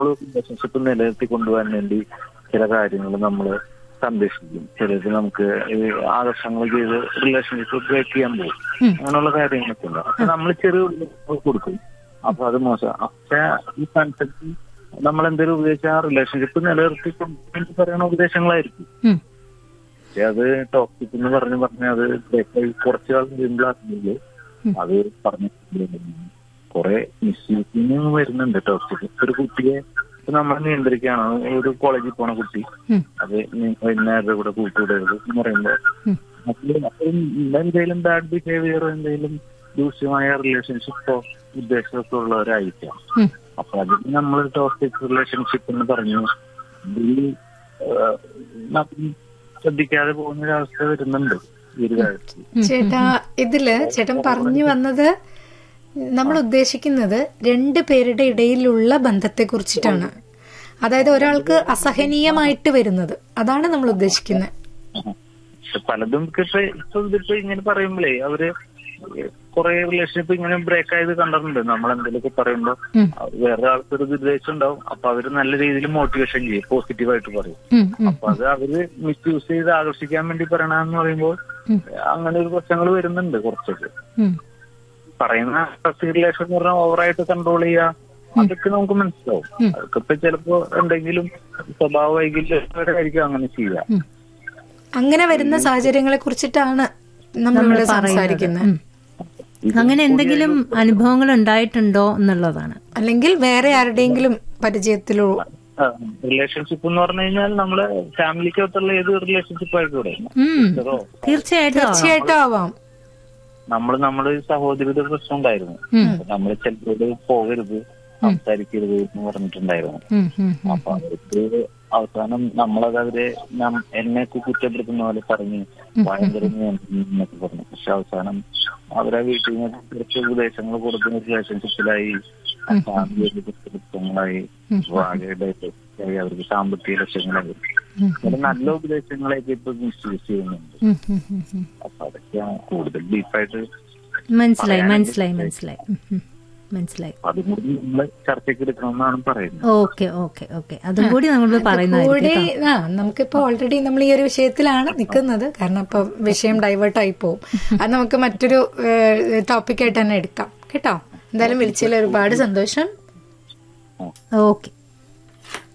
Relationship നിലനിർത്തി കൊണ്ടുപോകാൻ വേണ്ടി ചില കാര്യങ്ങൾ നമ്മൾ സംരക്ഷിക്കും ചിലത് നമുക്ക് ഈ ആകർഷങ്ങൾ ചെയ്ത് റിലേഷൻഷിപ്പ് ബ്രേക്ക് ചെയ്യാൻ പോകും അങ്ങനെയുള്ള കാര്യങ്ങളൊക്കെ ഉണ്ട് അപ്പൊ നമ്മൾ ചെറിയ ഉപദേശങ്ങൾ കൊടുക്കും അപ്പൊ അത് മോശം പക്ഷെ ഈ കൺസെപ്റ്റ് നമ്മൾ എന്തെങ്കിലും ഉപദേശിച്ച ആ റിലേഷൻഷിപ്പ് നിലനിർത്തി കൊണ്ടുപോകാൻ പറയുന്ന ഉപദേശങ്ങളായിരിക്കും ഉം. പക്ഷെ അത് ടോക്സിക് എന്ന് പറഞ്ഞു പറഞ്ഞ് അത് break ആയി കുറച്ച് ആൾ കഴിയുമ്പോഴാണെങ്കിൽ അത് പറഞ്ഞു കുറെ മിസ്യൂസിങ് വരുന്നുണ്ട് ടോക്സിക് ഒരു കുട്ടിയെ ഇപ്പൊ നമ്മൾ നിയന്ത്രിക്കുകയാണ് ഒരു കോളേജിൽ പോണ കുട്ടി ഉം. അത് നിങ്ങൾ ഇന്നേരുടെ കൂടെ കൂട്ടുകൂടരുത് എന്ന് പറയുമ്പോ ഉം. അതില് അത്രയും എന്തെങ്കിലും ബാഡ് ബിഹേവിയറോ എന്തെങ്കിലും ദൂഷ്യമായ റിലേഷൻഷിപ്പോ ഉദ്ദേശമൊക്കെ ഉള്ളവരായിരിക്കാം ഉം. അപ്പൊ അതിന് നമ്മൾ ടോക്സിക് റിലേഷൻഷിപ്പ് എന്ന് പറഞ്ഞു ഇതിൽ നമ്മൾ ശ്രദ്ധിക്കാതെ പോകുന്ന ഒരു അവസ്ഥ വരുന്നുണ്ട് ഈ ഒരു കാര്യത്തിൽ ചേട്ടാ ഇതില് ചേട്ടൻ പറഞ്ഞു വന്നത് നമ്മൾ ഉദ്ദേശിക്കുന്നത് രണ്ട് പേരുടെ ഇടയിലുള്ള ബന്ധത്തെ കുറിച്ചിട്ടാണ് അതായത് ഒരാൾക്ക് അസഹനീയമായിട്ട് വരുന്നത് അതാണ് നമ്മൾ ഉദ്ദേശിക്കുന്നത് പക്ഷെ പലതും ഇപ്പൊ ഇപ്പൊ ഇതിപ്പോ ഇങ്ങനെ പറയുമ്പോഴേ അവര് കുറെ റിലേഷൻഷിപ്പ് ഇങ്ങനെ ബ്രേക്ക് ആയത് കണ്ടിട്ടുണ്ട് നമ്മൾ എന്തെങ്കിലുമൊക്കെ പറയുമ്പോ ഉം. വേറെ ആൾക്കൊരു ഉദ്ദേശം ഉണ്ടാവും അപ്പൊ അവര് നല്ല രീതിയിൽ മോട്ടിവേഷൻ ചെയ്യും പോസിറ്റീവായിട്ട് പറയും ഉം, ഉം. അപ്പൊ അത് അവര് മിസ്യൂസ് ചെയ്ത് ആകർഷിക്കാൻ വേണ്ടി പറയണെന്ന് പറയുമ്പോൾ അങ്ങനെ ഒരു പ്രശ്നങ്ങൾ വരുന്നുണ്ട് കുറച്ചൊക്കെ ഉം. പറയുന്ന റിലേഷൻ എന്ന് പറഞ്ഞാൽ ഓവറായിട്ട് കൺട്രോൾ ചെയ്യുക അതൊക്കെ നമുക്ക് മനസ്സിലാവും അതൊക്കെ ഇപ്പൊ ചിലപ്പോ എന്തെങ്കിലും സ്വഭാവ വൈകല്യമായിരിക്കും അങ്ങനെ ചെയ്യുക അങ്ങനെ വരുന്ന സാഹചര്യങ്ങളെ കുറിച്ചിട്ടാണ് നമ്മളിവിടെ സംസാരിക്കുന്നത് ഉം. അങ്ങനെ എന്തെങ്കിലും അനുഭവങ്ങൾ ഉണ്ടായിട്ടുണ്ടോ എന്നുള്ളതാണ് അല്ലെങ്കിൽ വേറെ ആരുടെയെങ്കിലും പരിചയത്തിലോ റിലേഷൻഷിപ്പ് എന്ന് പറഞ്ഞു കഴിഞ്ഞാൽ നമ്മള് ഫാമിലിക്കകത്തുള്ള ഏത് റിലേഷൻഷിപ്പ് ആയിക്കൂടെ ഉം. ചെറോ തീർച്ചയായിട്ടും ആവാം. തീർച്ചയായിട്ടും ആവാം നമ്മൾ നമ്മുടെ സഹോദരിയുടെ പ്രശ്നം ഉണ്ടായിരുന്നു നമ്മൾ ചിലരോട് പോകരുത് സംസാരിക്കരുത് എന്ന് പറഞ്ഞിട്ടുണ്ടായിരുന്നു ഉം, ഉം, ഉം. അപ്പൊ അവർക്ക് അവസാനം നമ്മളത് അവരെ നം- എന്നെയൊക്കെ കുറ്റപ്പെടുത്തുന്ന പോലെ പറഞ്ഞ് ഭയങ്കര നിയന്ത്രണം എന്നൊക്കെ പറഞ്ഞു പക്ഷെ അവസാനം അവരെ വീട്ടിൽ നിന്ന് കുറച്ച് ഉപദേശങ്ങൾ കൊടുക്കുന്ന റിലേഷൻഷിപ്പിലായി ഫാമിലി പ്രശ്നങ്ങളായി വാഴയുടെ ആയി അവർക്ക് സാമ്പത്തിക ലക്ഷ്യങ്ങളായി അങ്ങനെ നല്ല ഉപദേശങ്ങളെയൊക്കെ ഇപ്പൊ മിസ്യൂസ് ചെയ്യുന്നുണ്ട് ഉം, ഉം, ഉം, ഉം. അപ്പൊ അതൊക്കെയാണ് കൂടുതൽ ഡീപ്പായിട്ട് മനസ്സിലായി മനസ്സിലായി മനസ്സിലായി ഉം, ഉം. മനസ്സിലായി അതും കൂടി നമ്മൾ ചർച്ചയ്ക്ക് എടുക്കണമെന്നാണ് പറയുന്നത് ഓക്കെ ഓക്കെ ഓക്കെ അതും കൂടി നമ്മൾ കൂടി പറയുന്നതായിരിക്കും ആ നമുക്കിപ്പോ ഓൾറെഡി നമ്മൾ ഈ ഒരു വിഷയത്തിലാണ് നിൽക്കുന്നത് കാരണം ഇപ്പൊ വിഷയം ഡൈവേർട്ട് ആയി പോകും അത് നമുക്ക് മറ്റൊരു ടോപ്പിക്കായിട്ട് തന്നെ എടുക്കാം കേട്ടോ എന്തായാലും വിളിച്ചതിൽ ഒരുപാട് സന്തോഷം ഓക്കെ